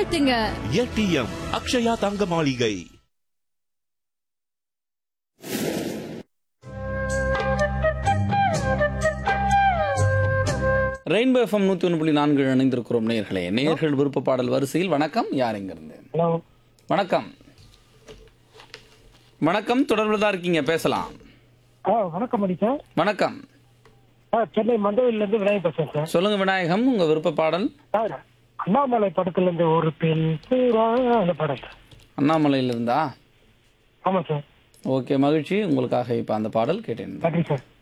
வாழ்த்துங்க ஏடிஎம் அக்ஷயா தங்க மாளிகை ரெயின்போ எஃப்எம் நூற்றி ஒன்று புள்ளி நான்கு இணைந்திருக்கிறோம் நேயர்களே நேயர்கள் விருப்ப பாடல் வரிசையில் வணக்கம் யார் இங்கிருந்து ஹலோ வணக்கம் வணக்கம் தொடர்பில் தான் இருக்கீங்க பேசலாம் ஆ வணக்கம் மணி சார் வணக்கம் ஆ சென்னை மண்டவிலிருந்து விநாயகர் பேசுறேன் சார் சொல்லுங்க விநாயகம் உங்க விருப்ப பாடல் சார் அண்ணாமலை படத்துல இருந்து ஒரு பெண் பூரா அந்த படம் சார் அண்ணாமலையில இருந்தா ஆமா சார் ஓகே மகிழ்ச்சி உங்களுக்காக இப்போ அந்த பாடல் கேட்டேன் நன்றி சார்